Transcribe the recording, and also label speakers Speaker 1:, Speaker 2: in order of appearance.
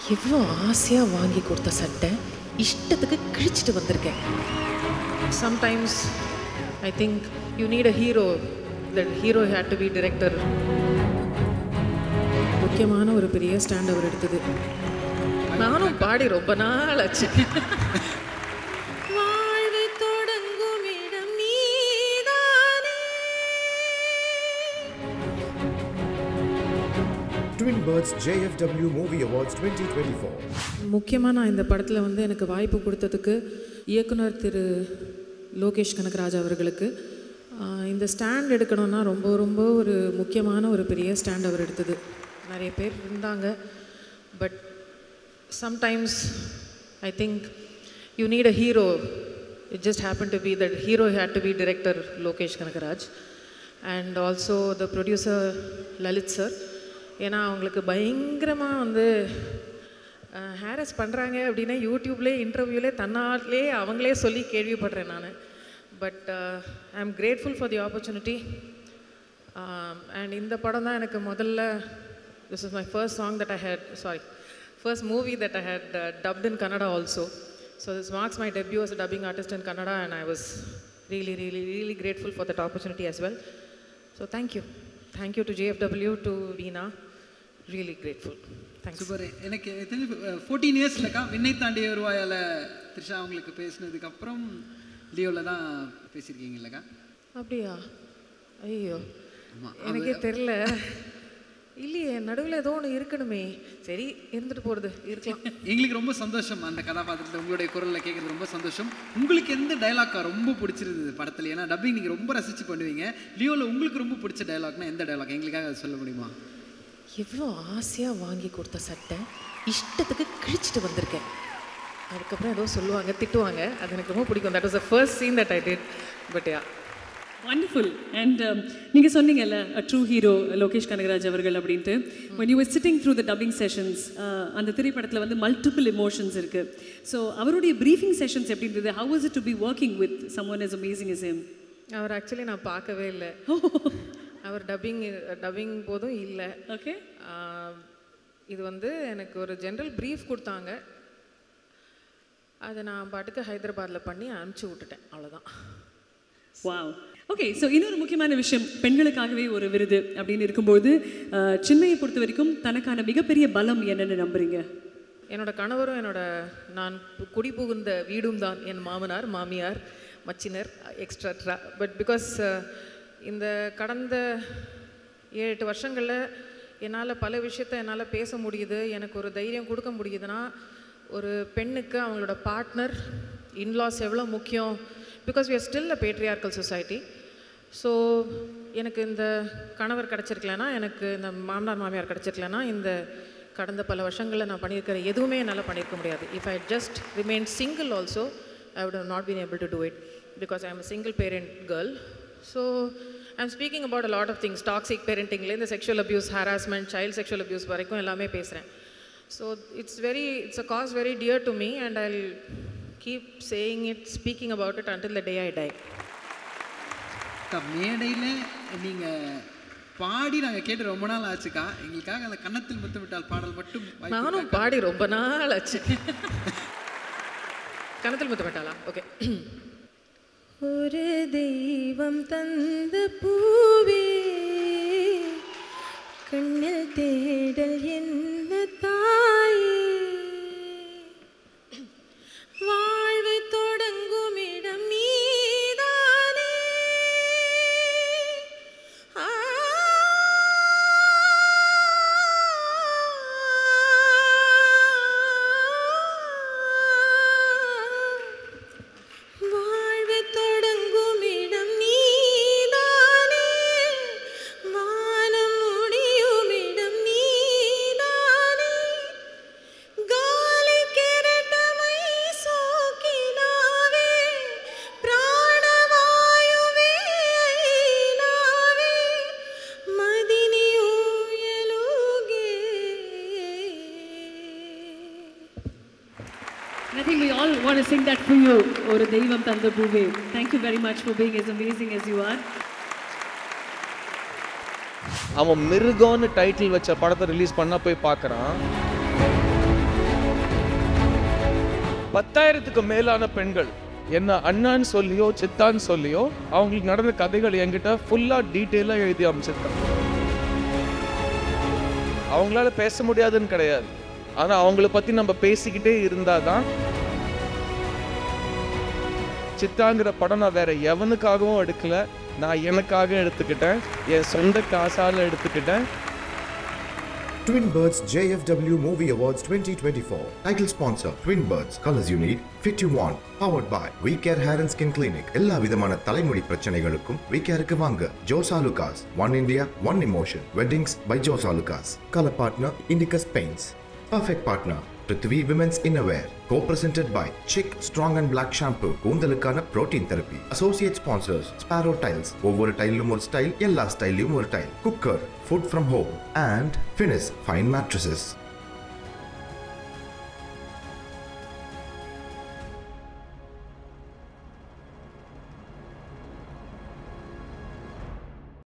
Speaker 1: எவ்வளோ ஆசையாக வாங்கி கொடுத்த சட்டை இஷ்டத்துக்கு கிழிச்சிட்டு வந்திருக்கேன் sometimes I think you need a hero that hero had to be director முக்கியமான ஒரு பெரிய ஸ்டாண்ட் அவர் எடுத்தது நானும் பாடி ரொம்ப நாள் ஆச்சு வாழ்வு தொடங்கும் இடம் நீதானே
Speaker 2: Twin Birds JFW Movie Awards 2024.
Speaker 1: முக்கியமாக நான் இந்த படத்தில் வந்து எனக்கு வாய்ப்பு கொடுத்ததுக்கு இயக்குனர் திரு லோகேஷ் கனகராஜ் அவர்களுக்கு ஆஹ், இந்த ஸ்டாண்ட் எடுக்கணும்னா ரொம்ப ரொம்ப ஒரு முக்கியமான ஒரு பெரிய ஸ்டாண்ட் அவர் எடுத்தது நிறைய பேர் இருந்தாங்க but sometimes I think you need a hero it just happen to be that hero had to be director Lokesh Kanagaraj and also the producer Lalith sir ஏன்னா அவங்களுக்கு பயங்கரமாக வந்து ஹேரஸ் பண்ணுறாங்க அப்படின்னா யூடியூப்லேயே இன்டர்வியூலே தன்னாலே அவங்களே சொல்லி கேள்விப்படுறேன் நான் but I am grateful for the opportunity and இந்த படம் தான் எனக்கு முதல்ல this is my first song that I had sorry first movie that I had dubbed in Kannada also so this marks my debut as a dubbing artist in Kannada and I was really, really, really grateful for that opportunity as well. So thank you. Thank you to JFW, to Veena. Really grateful. Thanks.
Speaker 3: Super எனக்கு தெரிஞ்சு fourteen இயர்ஸ்லக்கா விண்ணை தாண்டி வருவாயால் த்ரிஷா அவங்களுக்கு பேசினதுக்கு அப்புறம் லியோவில் தான் பேசியிருக்கீங்க இல்லைக்கா
Speaker 1: அப்படியா ஐயோ
Speaker 3: ஆமா,
Speaker 1: எனக்கே தெரில இல்லையே நடுவில் ஏதோ ஒன்று இருக்கணுமே சரி இருந்துட்டு போகிறது இருக்கலாம்
Speaker 3: எங்களுக்கு ரொம்ப சந்தோஷம் அந்த கதாபாத்திரத்தை உங்களுடைய குரலில் கேட்குறது ரொம்ப சந்தோஷம் உங்களுக்கு எந்த டைலாக்கா ரொம்ப பிடிச்சிருந்தது படத்தில் ஏன்னா டப்பிங் நீங்கள் ரொம்ப ரசித்து பண்ணுவீங்க லியோவில் உங்களுக்கு ரொம்ப பிடிச்ச டைலாக்னா எந்த டைலாக் எங்களுக்காக அதை சொல்ல முடியுமா
Speaker 1: எவ்வளோ ஆசையாக வாங்கி கொடுத்த சட்டை இஷ்டத்துக்கு கிழிச்சிட்டு வந்திருக்கேன் அதுக்கப்புறம் ஏதோ சொல்லுவாங்க திட்டுவாங்க அது எனக்கு ரொம்ப பிடிக்கும் that was the first scene that I did but ya
Speaker 4: wonderful and நீங்கள் சொன்னீங்கல்ல a true hero Lokesh Kanagaraj அவர்கள் அப்படின்ட்டு when you were sitting through the dubbing sessions uh, அந்த திரைப்படத்தில் வந்து மல்டிபிள் எமோஷன்ஸ் இருக்குது ஸோ அவருடைய ப்ரீஃபிங் செஷன்ஸ் எப்படி இருந்தது how was it to be working with someone as amazing as him
Speaker 1: அவர் ஆக்சுவலி நான் பார்க்கவே இல்லை அவர் டப்பிங் டப்பிங் போதும் இல்லை
Speaker 4: ஓகே
Speaker 1: இது வந்து எனக்கு ஒரு ஜென்ரல் ப்ரீஃப் கொடுத்தாங்க அதை நான் பாட்டுக்கு ஹைதராபாத்தில் பண்ணி அனுப்பிச்சி விட்டுட்டேன் அவ்வளோதான்
Speaker 4: வாவ் ஓகே ஸோ இன்னொரு முக்கியமான விஷயம் பெண்களுக்காகவே ஒரு விருது அப்படின்னு இருக்கும்போது uh, சின்மையை பொறுத்த வரைக்கும் தனக்கான மிகப்பெரிய பலம் என்னன்னு நம்புறீங்க
Speaker 1: என்னோட கணவரும் என்னோட நான் பு- குடி புகுந்த வீடும் தான் என் மாமனார் மாமியார் மச்சினர் எக்ஸ்ட்ரா பட் பிகாஸ் இந்த கடந்த ஏழு எட்டு வருஷங்களில் என்னால் பல விஷயத்த என்னால் பேச முடியுது எனக்கு ஒரு தைரியம் கொடுக்க முடியுதுன்னா ஒரு பெண்ணுக்கு அவங்களோட பார்ட்னர் இன்லாஸ் எவ்வளோ முக்கியம் because we are still a patriarchal society so எனக்கு இந்த கணவர் கிடச்சிருக்கலனா எனக்கு இந்த மாமனார் மாமியார் கிடச்சிருக்கலனா இந்த கடந்த பல வருஷங்களில் நான் பண்ணியிருக்கிற எதுவுமே என்னால் பண்ணியிருக்க முடியாது if I just remain single also I would have not been able to do it because I am a single parent girl. So I'm speaking about a lot of things, toxic parentingலேருந்து sexual abuse, harassment, child sexual abuse வரைக்கும் எல்லாமே பேசுகிறேன் so it's very it's a cause very dear to me and I keep saying it speaking about it until the day I die.
Speaker 3: அக்கா மேடையில் நீங்கள் பாடி நாங்கள் கேட்டு ரொம்ப நாள் ஆச்சுக்கா எங்களுக்காக அந்த கன்னத்தில் முத்து விட்டால் பாடல் மட்டும் வாய்ப்பு
Speaker 1: நானும்
Speaker 3: இருக்கா?
Speaker 1: பாடி ரொம்ப நாள் ஆச்சு கணத்தில் முத்த மாட்டாளா ஓகே ஒரு தெய்வம் தந்த பூவே கண்ணில் தேடல் என்ன தாயே வாழ்வு தொடங்கும் இடம் நீதானே ஆ வாழ்வு தொடங்கும் இடம் நீதானே வானம் முடியும் இடம் நீதானே காலை கிரட்டமை சோக்கினாவே பிராணவாயுவே ஐநாவே மதினியூயலூகே
Speaker 4: And I think we all want to sing that for you, ஒரு தெய்வம் தந்த பூவே. Thank you very much for being as amazing as you are.
Speaker 5: அவன் மிருகம்னு டைட்டில் வச்ச படத்தை ரிலீஸ் பண்ண போய் பார்க்குறான் பத்தாயிரத்துக்கு மேலான பெண்கள் என்ன அண்ணான்னு சொல்லியோ சித்தான்னு சொல்லியோ அவங்களுக்கு நடந்த கதைகள் என்கிட்ட ஃபுல்லாக டீட்டெயிலாக எழுதி அமைச்சிருக்காங்க அவங்களால பேச முடியாதுன்னு கிடையாது ஆனால் அவங்கள பற்றி நம்ம பேசிக்கிட்டே இருந்தால் தான் சித்தாங்கிற படம் நான் வேற எவனுக்காகவும் எடுக்கல நான் எனக்காக எடுத்துக்கிட்டேன் என் சொந்த காசால எடுத்துக்கிட்டேன்
Speaker 2: Twin Birds JFW Movie Awards 2024. Title sponsor Twin Birds. Colors you need, fit you want. Powered by We Care Hair and Skin Clinic. எல்லா விதமான தலைமுடி பிரச்சனைகளுக்கும் We Careக்கு வாங்க Jos Alukkas one India one emotion weddings by Jos Alukkas colour partner Indigo paints perfect partner Prithvi women's innerwear co presented by Chik strong and black shampoo கூந்தலுக்கான protein therapy associate sponsors sparrow tiles ஒவ்வொரு டைலும் ஒரு ஸ்டைல் எல்லா ஸ்டைல்லையும் ஒரு tile Cookr food from home and finis fine mattresses